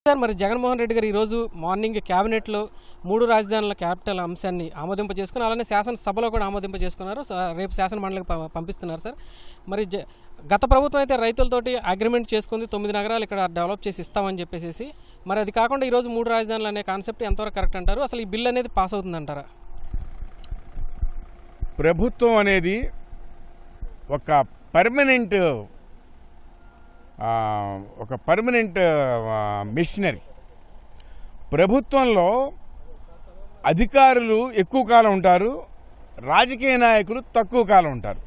Sir మరి జగన్మోహన్ రెడ్డి గారు ఈరోజు మార్నింగ్ క్యాబినెట్లో మూడు రాజధానుల క్యాపిటల్ అంశాన్ని ఆమోదింప చేసుకుని అలానే శాసనసభలో కూడా ఆమోదింప చేసుకున్నారు స- రేపు శాసన మండలికి ప- పంపిస్తున్నారు సార్ మరి జ గత ప్రభుత్వం అయితే రైతులతోటి అగ్రిమెంట్ చేసుకుంది తొమ్మిది నగరాలు ఇక్కడ డెవలప్ చేసి ఇస్తామని చెప్పేసి మరి అది కాకుండా ఈరోజు మూడు రాజధానులు అనే కాన్సెప్ట్ ఎంతవరకు కరెక్ట్ అంటారు అసలు ఈ బిల్ అనేది పాస్ అవుతుందంటారా ప్రభుత్వం అనేది ఒక పర్మనెంట్ ఆ, ఒక పర్మనెంట్ మిషనరీ ప్రభుత్వంలో అధికారులు ఎక్కువ కాలం ఉంటారు రాజకీయ నాయకులు తక్కువ కాలం ఉంటారు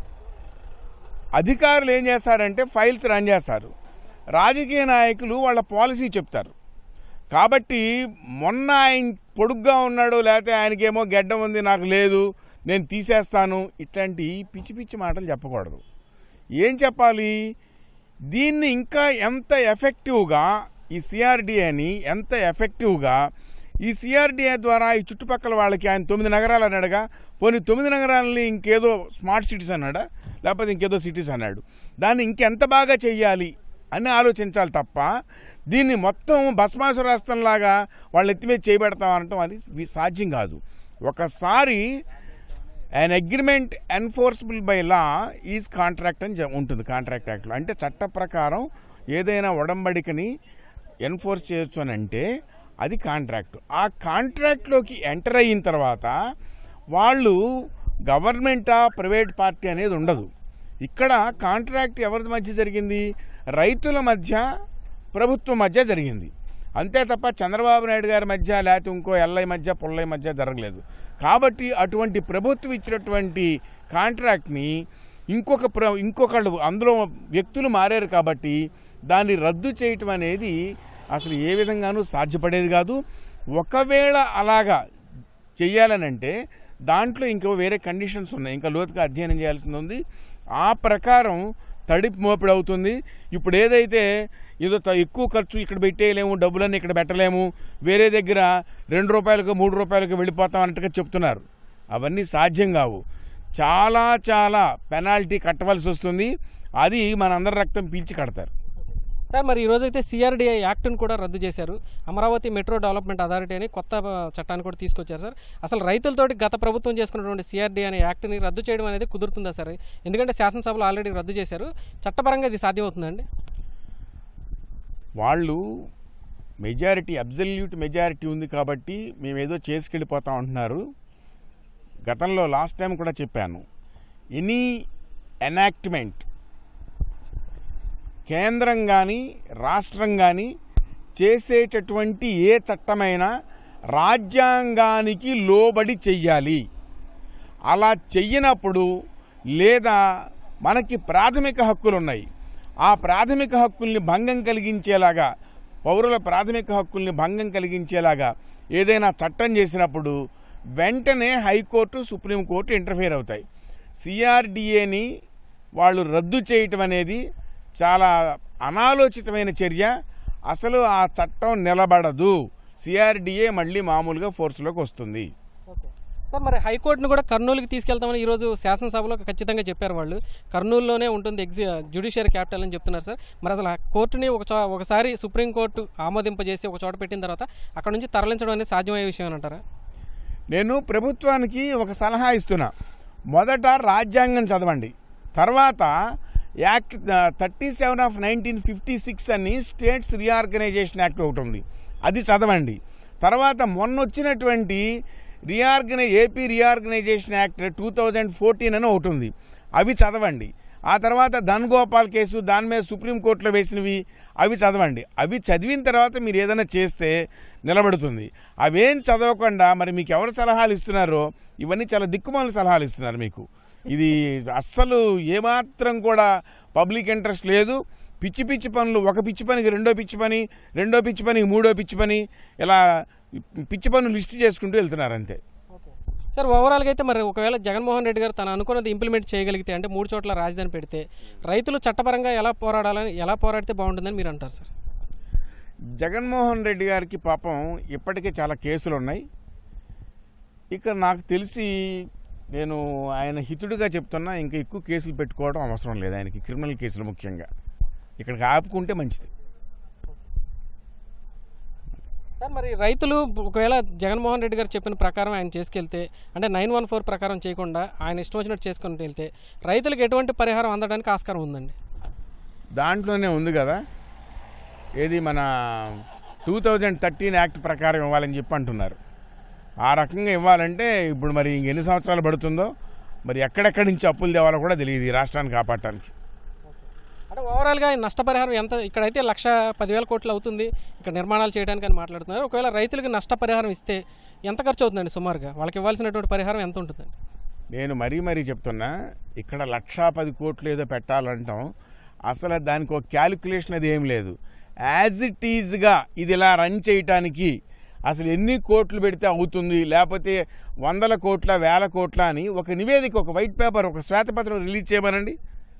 అధికారులు ఏం చేస్తారంటే ఫైల్స్ రన్ చేస్తారు రాజకీయ నాయకులు వాళ్ళ పాలసీ చెప్తారు కాబట్టి మొన్న ఆయన పొడుగ్గా ఉన్నాడు లేకపోతే ఆయనకేమో గెడ్డం ఉంది నాకు లేదు నేను తీసేస్తాను ఇట్లాంటి పిచ్చి పిచ్చి మాటలు చెప్పకూడదు ఏం చెప్పాలి దీన్ని ఇంకా ఎంత ఎఫెక్టివ్గా ఈ సిఆర్డిఏని ఎంత ఎఫెక్టివ్గా ఈ సిఆర్డిఏ ద్వారా ఈ చుట్టుపక్కల వాళ్ళకి ఆయన తొమ్మిది నగరాలు అన్నాడుగా పోనీ తొమ్మిది నగరాలని ఇంకేదో స్మార్ట్ సిటీస్ అన్నాడా లేకపోతే ఇంకేదో సిటీస్ అన్నాడు దాన్ని ఇంకెంత బాగా చెయ్యాలి అని ఆలోచించాలి తప్ప దీన్ని మొత్తం భస్మాసురాస్త్రంలాగా వాళ్ళు ఎత్తిమీద చేయబెడతాం అనటం అది వి- సాధ్యం కాదు ఒకసారి an agreement enforceable by law is contract అని చె- ఉంటుంది కాంట్రాక్ట్ యాక్ట్లో అంటే చట్ట ప్రకారం ఏదైనా ఒడంబడికని ఎన్ఫోర్స్ చేయొచ్చు అని అంటే అది కాంట్రాక్ట్ ఆ కాంట్రాక్ట్లోకి ఎంటర్ అయిన తర్వాత వాళ్ళు గవర్నమెంటా ప్రైవేట్ పార్టీ అనేది ఉండదు ఇక్కడ కాంట్రాక్ట్ ఎవరి మధ్య జరిగింది రైతుల మధ్య ప్రభుత్వం మధ్య జరిగింది అంతే తప్ప చంద్రబాబు నాయుడు గారి మధ్య లేకపోతే ఇంకో ఎల్ఐ మధ్య పుల్లై మధ్య జరగలేదు కాబట్టి అటువంటి ప్రభుత్వం ఇచ్చినటువంటి కాంట్రాక్ట్ని ఇంకొక ప్ర ఇంకొకళ్ళు అందులో వ్యక్తులు మారారు కాబట్టి దాన్ని రద్దు చేయటం అనేది అసలు ఏ విధంగానూ సాధ్యపడేది కాదు ఒకవేళ అలాగా చెయ్యాలనంటే దాంట్లో ఇంకో వేరే కండిషన్స్ ఉన్నాయి ఇంకా లోతుగా అధ్యయనం చేయాల్సింది ఉంది ఆ ప్రకారం తడిపి మోపిడి అవుతుంది ఇప్పుడు ఏదైతే ఏదో త- ఎక్కువ ఖర్చు ఇక్కడ పెట్టేయలేము డబ్బులన్నీ ఇక్కడ పెట్టలేము వేరే దగ్గర రెండు రూపాయలకు మూడు రూపాయలకు వెళ్ళిపోతాం అన్నట్టుగా చెప్తున్నారు అవన్నీ సాధ్యం కావు చాలా చాలా పెనాల్టీ కట్టవలసి వస్తుంది అది మనందరి రక్తం పీల్చి కడతారు సార్ మరి ఈరోజు అయితే సిఆర్డిఐ యాక్ట్ను కూడా రద్దు చేశారు అమరావతి మెట్రో డెవలప్మెంట్ అథారిటీ అని కొత్త ఆ, చట్టాన్ని కూడా తీసుకొచ్చారు సార్ అసలు రైతులతోటి గత ప్రభుత్వం చేసుకున్నటువంటి సిఆర్డీ అనే యాక్ట్ని రద్దు చేయడం అనేది కుదురుతుందా సార్ ఎందుకంటే శాసనసభలో ఆల్రెడీ రద్దు చేశారు చట్టపరంగా ఇది సాధ్యమవుతుందండి వాళ్ళు మెజారిటీ అబ్జల్యూట్ మెజారిటీ ఉంది కాబట్టి మేము ఏదో చేసుకెళ్ళిపోతాం అంటున్నారు గతంలో లాస్ట్ టైం కూడా చెప్పాను ఎనీ ఎనాక్ట్మెంట్ కేంద్రం కానీ రాష్ట్రం కానీ చేసేటటువంటి ఏ చట్టమైనా రాజ్యాంగానికి లోబడి చెయ్యాలి అలా చెయ్యనప్పుడు లేదా మనకి ప్రాథమిక హక్కులు ఉన్నాయి ఆ ప్రాథమిక హక్కుల్ని భంగం కలిగించేలాగా పౌరుల ప్రాథమిక హక్కుల్ని భంగం కలిగించేలాగా ఏదైనా చట్టం చేసినప్పుడు వెంటనే హైకోర్టు సుప్రీంకోర్టు ఇంటర్ఫియర్ అవుతాయి సిఆర్డిఏని వాళ్ళు రద్దు చేయటం అనేది చాలా అనాలోచితమైన చర్య అసలు ఆ చట్టం నిలబడదు సిఆర్డిఏ మళ్ళీ మామూలుగా ఫోర్స్లోకి వస్తుంది ఓకే సార్ మరి హైకోర్టును కూడా కర్నూలుకి తీసుకెళ్తామని ఈరోజు శాసనసభలో ఖచ్చితంగా చెప్పారు వాళ్ళు కర్నూలులోనే ఉంటుంది ఎగ్జి జ్యుడిషియరీ క్యాపిటల్ అని చెప్తున్నారు సార్ మరి అసలు ఆ కోర్టుని ఒక చో ఒకసారి సుప్రీంకోర్టు ఆమోదింపజేసి ఒక చోట పెట్టిన తర్వాత అక్కడ నుంచి తరలించడం అనేది సాధ్యమయ్యే విషయం అని అంటారా నేను ప్రభుత్వానికి ఒక సలహా ఇస్తున్నా మొదట రాజ్యాంగం చదవండి తర్వాత act thirty seven of nineteen fifty six అని స్టేట్స్ రీఆర్గనైజేషన్ యాక్ట్ ఒకటి ఉంది అది చదవండి తర్వాత మొన్న వచ్చినటువంటి రీఆర్గనై AP reorganisation act two thousand fourteen అని ఒకటి ఉంది అవి చదవండి ఆ తర్వాత ధన్ గోపాల్ కేసు దాని మీద సుప్రీంకోర్టులో వేసినవి అవి చదవండి అవి చదివిన తర్వాత మీరు ఏదైనా చేస్తే నిలబడుతుంది అవేం చదవకుండా మరి మీకు ఎవరు సలహాలు ఇస్తున్నారో ఇవన్నీ చాలా దిక్కుమాల సలహాలు ఇస్తున్నారు మీకు ఇది అస్సలు ఏమాత్రం కూడా పబ్లిక్ ఇంట్రెస్ట్ లేదు పిచ్చి పిచ్చి పనులు ఒక పిచ్చి పనికి రెండో పిచ్చి పని రెండో పిచ్చి పనికి మూడో పిచ్చి పని ఇలా పిచ్చి పనులు లిస్ట్ చేసుకుంటూ వెళ్తున్నారు అంతే సార్ ఓవరాల్గా అయితే మరి ఒకవేళ జగన్మోహన్ రెడ్డి గారు తను అనుకున్నది ఇంప్లిమెంట్ చేయగలిగితే అంటే మూడు చోట్ల రాజధాని పెడితే రైతులు చట్టపరంగా ఎలా పోరాడాలని ఎలా పోరాడితే బాగుంటుందని మీరు అంటారు సార్ జగన్మోహన్ రెడ్డి గారికి పాపం ఇప్పటికే చాలా కేసులు ఉన్నాయి ఇక నాకు తెలిసి నేను ఆయన హితుడిగా చెప్తున్నా ఇంకా ఎక్కువ కేసులు పెట్టుకోవడం అవసరం లేదు ఆయనకి క్రిమినల్ కేసులు ముఖ్యంగా ఇక్కడికి ఆపుకుంటే మంచిది సార్ మరి రైతులు ఒకవేళ జగన్మోహన్ రెడ్డి గారు చెప్పిన ప్రకారం ఆయన చేసుకెళ్తే అంటే నైన్ వన్ ఫోర్ ప్రకారం చేయకుండా ఆయన ఇష్టం వచ్చినట్టు చేసుకుని వెళ్తే రైతులకు ఎటువంటి పరిహారం అందడానికి ఆస్కారం ఉందండి దాంట్లోనే ఉంది కదా ఏది మన టూ థౌజండ్ థర్టీన్ యాక్ట్ ప్రకారం ఇవ్వాలని చెప్పి అంటున్నారు ఆ రకంగా ఇవ్వాలంటే ఇప్పుడు మరి ఇంక ఎన్ని సంవత్సరాలు పడుతుందో మరి ఎక్కడెక్కడి నుంచి అప్పులు తేవాలో కూడా తెలియదు ఈ రాష్ట్రాన్ని కాపాడటానికి అంటే ఓవరాల్గా ఈ నష్టపరిహారం ఎంత ఇక్కడైతే లక్ష పదివేల కోట్లు అవుతుంది ఇక్కడ నిర్మాణాలు చేయడానికి అని మాట్లాడుతున్నారు ఒకవేళ రైతులకు నష్టపరిహారం ఇస్తే ఎంత ఖర్చు అవుతుందండి సుమారుగా వాళ్ళకి ఇవ్వాల్సినటువంటి పరిహారం ఎంత ఉంటుందండి నేను మరీ మరీ చెప్తున్నా ఇక్కడ లక్షా పది కోట్లు ఏదో పెట్టాలంటాం అసలు దానికి ఒక క్యాలిక్యులేషన్ అది ఏం లేదు యాజ్ ఇట్ ఈజ్గా ఇది ఇలా రన్ చేయటానికి అసలు ఎన్ని కోట్లు పెడితే అవుతుంది లేకపోతే వందల కోట్ల వేల కోట్ల అని ఒక నివేదిక ఒక వైట్ పేపర్ ఒక శ్వేతపత్రం రిలీజ్ చేయమనండి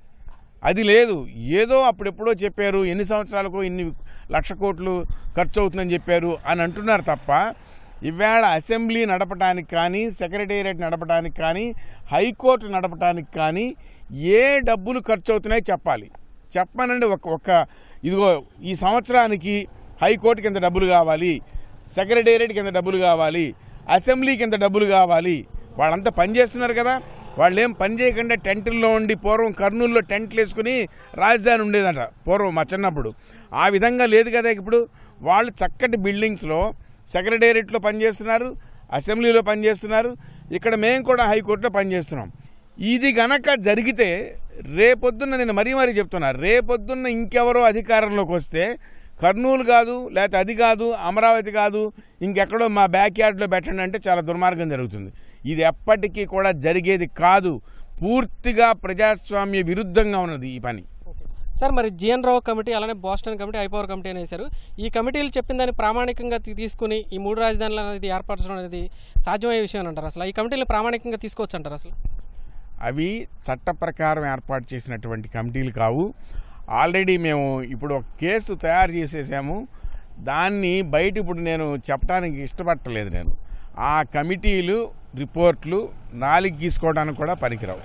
అది లేదు ఏదో అప్పుడెప్పుడో చెప్పారు ఎన్ని సంవత్సరాలకు ఇన్ని లక్ష కోట్లు ఖర్చు అవుతుందని చెప్పారు అని అంటున్నారు తప్ప ఇవాళ అసెంబ్లీ నడపడానికి కానీ సెక్రటేరియట్ నడపడానికి కానీ హైకోర్టు నడపడానికి కానీ ఏ డబ్బులు ఖర్చు అవుతున్నాయో చెప్పాలి చెప్పమనండి ఒక ఒక ఇదిగో ఈ సంవత్సరానికి హైకోర్టుకి ఎంత డబ్బులు కావాలి సెక్రటేరియట్కి ఎంత డబ్బులు కావాలి అసెంబ్లీకి ఎంత డబ్బులు కావాలి వాళ్ళంతా పని చేస్తున్నారు కదా వాళ్ళు ఏం పని చేయకుండా టెంటుల్లో ఉండి పూర్వం కర్నూలులో టెంట్లు వేసుకుని రాజధాని ఉండేదట పూర్వం మా చిన్నప్పుడు ఆ విధంగా లేదు కదా ఇప్పుడు వాళ్ళు చక్కటి బిల్డింగ్స్లో సెక్రటేరియట్లో పనిచేస్తున్నారు అసెంబ్లీలో పనిచేస్తున్నారు ఇక్కడ మేము కూడా హైకోర్టులో పనిచేస్తున్నాం ఇది గనక జరిగితే రేపొద్దున్న నేను మరీ మరీ చెప్తున్నా రేపొద్దున్న ఇంకెవరో అధికారంలోకి వస్తే కర్నూలు కాదు లేకపోతే అది కాదు అమరావతి కాదు ఇంకెక్కడో మా బ్యాక్ యార్డ్లో పెట్టండి అంటే చాలా దుర్మార్గం జరుగుతుంది ఇది ఎప్పటికీ కూడా జరిగేది కాదు పూర్తిగా ప్రజాస్వామ్య విరుద్ధంగా ఉన్నది ఈ పని సార్ మరి జిఎన్ రావు కమిటీ అలానే బాస్టన్ కమిటీ ఐపవర్ కమిటీ అని వేశారు ఈ కమిటీలు చెప్పిన దాన్ని ప్రామాణికంగా తీ- తీసుకుని ఈ మూడు రాజధానులు అనేది ఏర్పరచడం అనేది సాధ్యమయ్యే విషయం అని అంటారు అసలు ఈ కమిటీలు ప్రామాణికంగా తీసుకోవచ్చు అంటారు అసలు అవి చట్ట ప్రకారం ఏర్పాటు చేసినటువంటి కమిటీలు కావు ఆల్రెడీ మేము ఇప్పుడు ఒక కేసు తయారు చేసేసాము దాన్ని బయట ఇప్పుడు నేను చెప్పడానికి ఇష్టపడలేదు నేను ఆ కమిటీలు రిపోర్ట్లు నాలుగు గీసుకోవడానికి కూడా పనికిరావు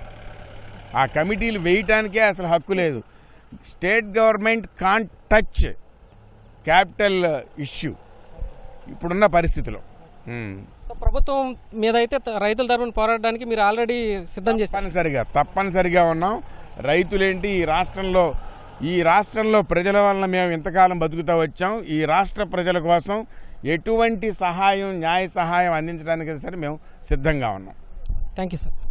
ఆ కమిటీలు వేయటానికే అసలు హక్కు లేదు state government can't touch capital issue ఇప్పుడున్న పరిస్థితిలో ఉమ్. సో ప్రభుత్వం మీద అయితే త- రైతుల తరపున పోరాడడానికి మీరు ఆల్రెడీ సిద్ధం చేస్తారు తప్పనిసరిగా తప్పనిసరిగా ఉన్నాం రైతులేంటి ఈ రాష్ట్రంలో ఈ రాష్ట్రంలో ప్రజల వలన మేము ఇంతకాలం బతుకుతూ వచ్చాం ఈ రాష్ట్ర ప్రజల కోసం ఎటువంటి సహాయం న్యాయ సహాయం అందించడానికి సరే మేము సిద్ధంగా ఉన్నాం థ్యాంక్ యూ సార్